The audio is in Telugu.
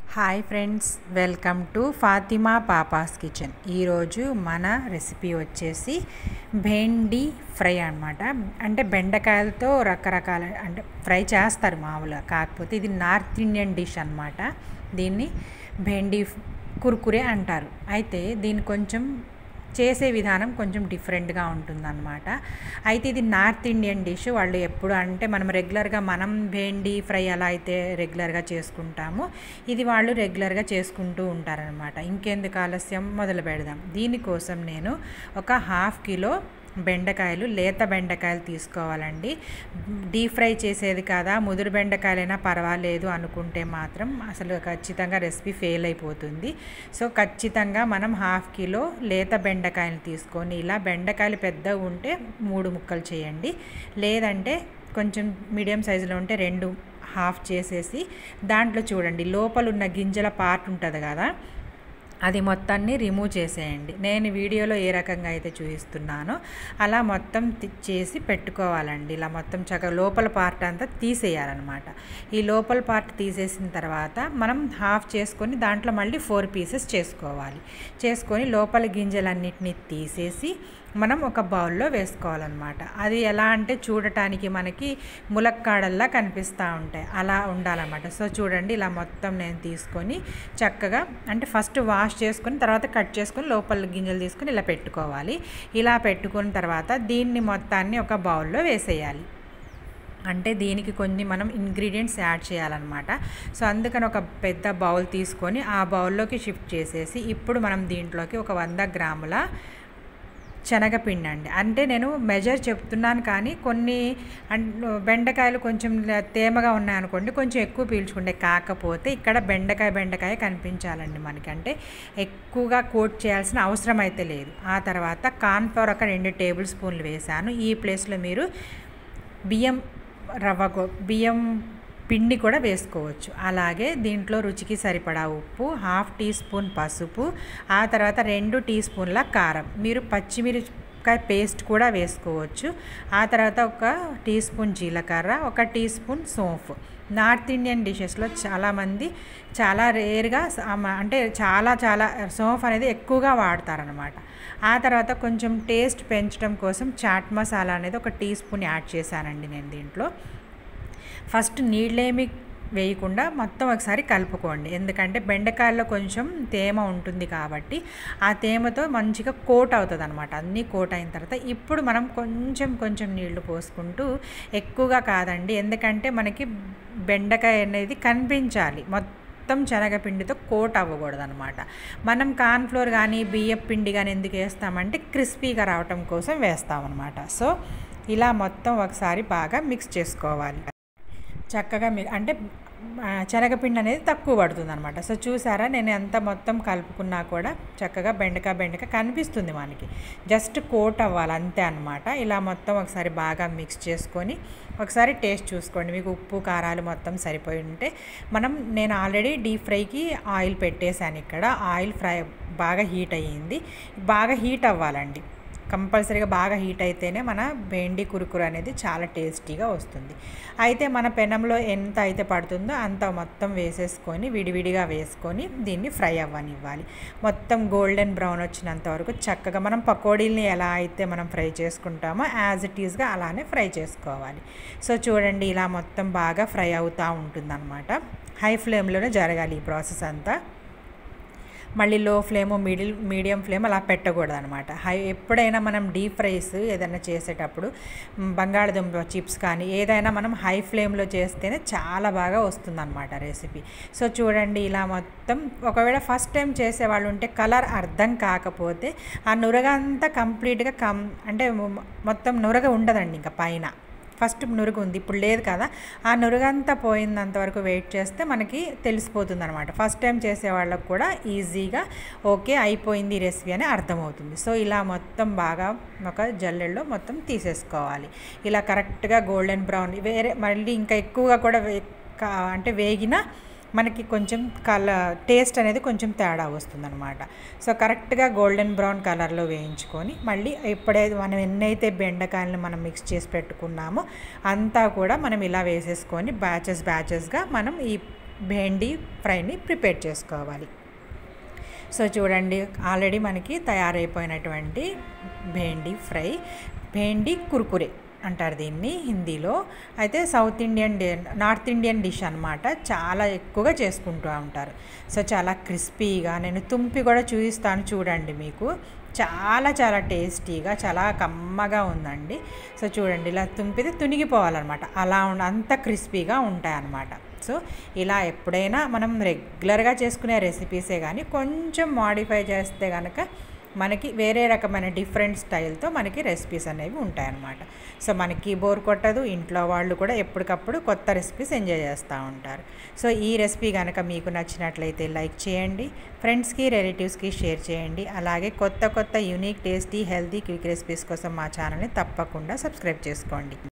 hi friends welcome to Fatima papa's kitchen ఈరోజు మన రెసిపీ వచ్చేసి భెండి ఫ్రై అనమాట అంటే బెండకాయలతో రకరకాల అంటే ఫ్రై చేస్తారు మామూలుగా కాకపోతే ఇది నార్త్ ఇండియన్ డిష్ అనమాట దీన్ని భెండి కుర్కురే అంటారు అయితే దీన్ని కొంచెం చేసే విధానం కొంచెం డిఫరెంట్గా ఉంటుందన్నమాట అయితే ఇది నార్త్ ఇండియన్ డిష్ వాళ్ళు ఎప్పుడు అంటే మనం రెగ్యులర్గా మనం భేండి ఫ్రై ఎలా అయితే రెగ్యులర్గా చేసుకుంటామో ఇది వాళ్ళు రెగ్యులర్గా చేసుకుంటూ ఉంటారనమాట ఇంకెందుకు ఆలస్యం మొదలు పెడదాం దీనికోసం నేను ఒక హాఫ్ కిలో బెండకాయలు లేత బెండకాయలు తీసుకోవాలండి డీప్ ఫ్రై చేసేది కదా ముదురు బెండకాయలైనా పర్వాలేదు అనుకుంటే మాత్రం అసలు ఖచ్చితంగా రెసిపీ ఫెయిల్ అయిపోతుంది సో ఖచ్చితంగా మనం హాఫ్ కిలో లేత బెండకాయలు తీసుకొని ఇలా బెండకాయలు పెద్దగా ఉంటే మూడు ముక్కలు చేయండి లేదంటే కొంచెం మీడియం సైజులో ఉంటే రెండు హాఫ్ చేసేసి దాంట్లో చూడండి లోపల ఉన్న గింజల పార్ట్ ఉంటుంది కదా అది మొత్తాన్ని రిమూవ్ చేసేయండి నేను వీడియోలో ఏ రకంగా అయితే చూపిస్తున్నానో అలా మొత్తం చేసి పెట్టుకోవాలండి ఇలా మొత్తం చక్కగా లోపల పార్ట్ అంతా తీసేయాలన్నమాట ఈ లోపల పార్ట్ తీసేసిన తర్వాత మనం హాఫ్ చేసుకొని దాంట్లో మళ్ళీ ఫోర్ పీసెస్ చేసుకోవాలి చేసుకొని లోపల గింజలన్నిటిని తీసేసి మనం ఒక బౌల్లో వేసుకోవాలన్నమాట అది ఎలా అంటే చూడటానికి మనకి ములక్కాడల్లా కనిపిస్తూ ఉంటాయి అలా ఉండాలన్నమాట సో చూడండి ఇలా మొత్తం నేను తీసుకొని చక్కగా అంటే ఫస్ట్ వాష్ చేసుకొని తర్వాత కట్ చేసుకొని లోపల గింజలు తీసుకొని ఇలా పెట్టుకోవాలి ఇలా పెట్టుకున్న తర్వాత దీన్ని మొత్తాన్ని ఒక బౌల్లో వేసేయాలి అంటే దీనికి కొన్ని మనం ఇంగ్రీడియంట్స్ యాడ్ చేయాలన్నమాట సో అందుకని ఒక పెద్ద బౌల్ తీసుకొని ఆ బౌల్లోకి షిఫ్ట్ చేసేసి ఇప్పుడు మనం దీంట్లోకి ఒక వంద గ్రాముల శనగపిండి అండి అంటే నేను మెజర్ చెప్తున్నాను కానీ కొన్ని బెండకాయలు కొంచెం తేమగా ఉన్నాయనుకోండి కొంచెం ఎక్కువ పీల్చుకుంటే కాకపోతే ఇక్కడ బెండకాయ బెండకాయ కనిపించాలండి మనకి అంటే ఎక్కువగా కోట్ చేయాల్సిన అవసరం అయితే లేదు ఆ తర్వాత కార్న్ఫ్లవర్ ఒక రెండు టేబుల్ స్పూన్లు వేసాను ఈ ప్లేస్లో మీరు బియ్యం రవ్వ బియ్యం పిండి కూడా వేసుకోవచ్చు అలాగే దీంట్లో రుచికి సరిపడా ఉప్పు హాఫ్ టీ స్పూన్ పసుపు ఆ తర్వాత రెండు టీ స్పూన్ల కారం మీరు పచ్చిమిరపకాయ పేస్ట్ కూడా వేసుకోవచ్చు ఆ తర్వాత ఒక టీ స్పూన్ జీలకర్ర ఒక టీ స్పూన్ సోంఫ్ నార్త్ ఇండియన్ డిషెస్లో చాలామంది చాలా రేర్గా అంటే చాలా చాలా సోంఫ్ అనేది ఎక్కువగా వాడతారనమాట ఆ తర్వాత కొంచెం టేస్ట్ పెంచడం కోసం చాట్ మసాలా అనేది ఒక టీ స్పూన్ యాడ్ చేశానండి నేను దీంట్లో ఫస్ట్ నీళ్ళేమి వేయకుండా మొత్తం ఒకసారి కలుపుకోండి ఎందుకంటే బెండకాయల్లో కొంచెం తేమ ఉంటుంది కాబట్టి ఆ తేమతో మంచిగా కోట్ అవుతుంది అనమాట అన్నీ కోట్ అయిన తర్వాత ఇప్పుడు మనం కొంచెం కొంచెం నీళ్లు పోసుకుంటూ ఎక్కువగా కాదండి ఎందుకంటే మనకి బెండకాయ అనేది కనిపించాలి మొత్తం మొత్తం శనగపిండితో కోట్ అవ్వకూడదు అనమాట మనం కార్న్ఫ్లోర్ కానీ బియ్యం పిండి కానీ ఎందుకు వేస్తామంటే క్రిస్పీగా రావటం కోసం వేస్తామన్నమాట సో ఇలా మొత్తం ఒకసారి బాగా మిక్స్ చేసుకోవాలి చక్కగా మీ అంటే శనగపిండి అనేది తక్కువ పడుతుంది అనమాట సో చూసారా నేను ఎంత మొత్తం కలుపుకున్నా కూడా చక్కగా బెండకాయ బెండకాయ కనిపిస్తుంది మనకి జస్ట్ కోట్ అవ్వాలి అంతే అనమాట ఇలా మొత్తం ఒకసారి బాగా మిక్స్ చేసుకొని ఒకసారి టేస్ట్ చూసుకోండి మీకు ఉప్పు కారాలు మొత్తం సరిపోయి ఉంటే మనం నేను ఆల్రెడీ డీప్ ఫ్రైకి ఆయిల్ పెట్టేశాను ఇక్కడ ఆయిల్ ఫ్రై బాగా హీట్ అయ్యింది బాగా హీట్ అవ్వాలండి కంపల్సరీగా బాగా హీట్ అయితేనే మన బెండి కురుకురు అనేది చాలా టేస్టీగా వస్తుంది అయితే మన పెనంలో ఎంత అయితే పడుతుందో అంత మొత్తం వేసేసుకొని విడివిడిగా వేసుకొని దీన్ని ఫ్రై అవ్వనివ్వాలి మొత్తం గోల్డెన్ బ్రౌన్ వచ్చినంత వరకు చక్కగా మనం పకోడీల్ని ఎలా అయితే మనం ఫ్రై చేసుకుంటామో యాజ్ ఇట్ ఈస్గా అలానే ఫ్రై చేసుకోవాలి సో చూడండి ఇలా మొత్తం బాగా ఫ్రై అవుతూ ఉంటుందన్నమాట హై ఫ్లేమ్లోనే జరగాలి ఈ ప్రాసెస్ అంతా మళ్ళీ లో ఫ్లేమ్ మిడిల్ మీడియం ఫ్లేమ్ అలా పెట్టకూడదు అనమాట హై ఎప్పుడైనా మనం డీప్ ఫ్రైస్ ఏదైనా చేసేటప్పుడు బంగాళదుంప చిప్స్ కానీ ఏదైనా మనం హై ఫ్లేమ్లో చేస్తేనే చాలా బాగా వస్తుందన్నమాట రెసిపీ సో చూడండి ఇలా మొత్తం ఒకవేళ ఫస్ట్ టైం చేసేవాళ్ళు ఉంటే కలర్ అర్థం కాకపోతే ఆ నురగ అంతా కంప్లీట్గా కం అంటే మొత్తం నురగ ఉండదండి ఇంకా పైన ఫస్ట్ నురుగు ఉంది ఇప్పుడు లేదు కదా ఆ నురుగంతా పోయినంత వరకు వెయిట్ చేస్తే మనకి తెలిసిపోతుంది అనమాట ఫస్ట్ టైం చేసే వాళ్ళకు కూడా ఈజీగా ఓకే అయిపోయింది ఈ రెసిపీ అని అర్థమవుతుంది సో ఇలా మొత్తం బాగా ఒక జల్లెల్లో మొత్తం తీసేసుకోవాలి ఇలా కరెక్ట్గా గోల్డెన్ బ్రౌన్ వేరే మళ్ళీ ఇంకా ఎక్కువగా కూడా అంటే వేగిన మనకి కొంచెం కల టేస్ట్ అనేది కొంచెం తేడా వస్తుందన్నమాట సో కరెక్ట్గా గోల్డెన్ బ్రౌన్ కలర్లో వేయించుకొని మళ్ళీ ఎప్పుడైతే మనం ఎన్నైతే బెండకాయలను మనం మిక్స్ చేసి పెట్టుకున్నామో అంతా కూడా మనం ఇలా వేసేసుకొని బ్యాచెస్ బ్యాచెస్గా మనం ఈ భేండి ఫ్రైని ప్రిపేర్ చేసుకోవాలి సో చూడండి ఆల్రెడీ మనకి తయారైపోయినటువంటి భేండి ఫ్రై భేండి కుర్కురే అంటారు దీన్ని హిందీలో అయితే south Indian north Indian dish అనమాట చాలా ఎక్కువగా చేసుకుంటూ ఉంటారు సో చాలా క్రిస్పీగా నేను తుంపి కూడా చూపిస్తాను చూడండి మీకు చాలా చాలా టేస్టీగా చాలా కమ్మగా ఉందండి సో చూడండి ఇలా తుంపితే తునిగిపోవాలన్నమాట అలా ఉండ అంత క్రిస్పీగా ఉంటాయన్నమాట సో ఇలా ఎప్పుడైనా మనం రెగ్యులర్గా చేసుకునే రెసిపీసే కానీ కొంచెం మాడిఫై చేస్తే కనుక మనకి వేరే రకమైన డిఫరెంట్ స్టైల్తో మనకి రెసిపీస్ అనేవి ఉంటాయన్నమాట సో మనకి బోర్ కొట్టదు ఇంట్లో వాళ్ళు కూడా ఎప్పటికప్పుడు కొత్త రెసిపీస్ ఎంజాయ్ చేస్తూ ఉంటారు సో ఈ రెసిపీ కనుక మీకు నచ్చినట్లయితే లైక్ చేయండి ఫ్రెండ్స్కి రిలేటివ్స్కి షేర్ చేయండి అలాగే కొత్త కొత్త unique tasty healthy quick recipes కోసం మా ఛానల్ని తప్పకుండా సబ్స్క్రైబ్ చేసుకోండి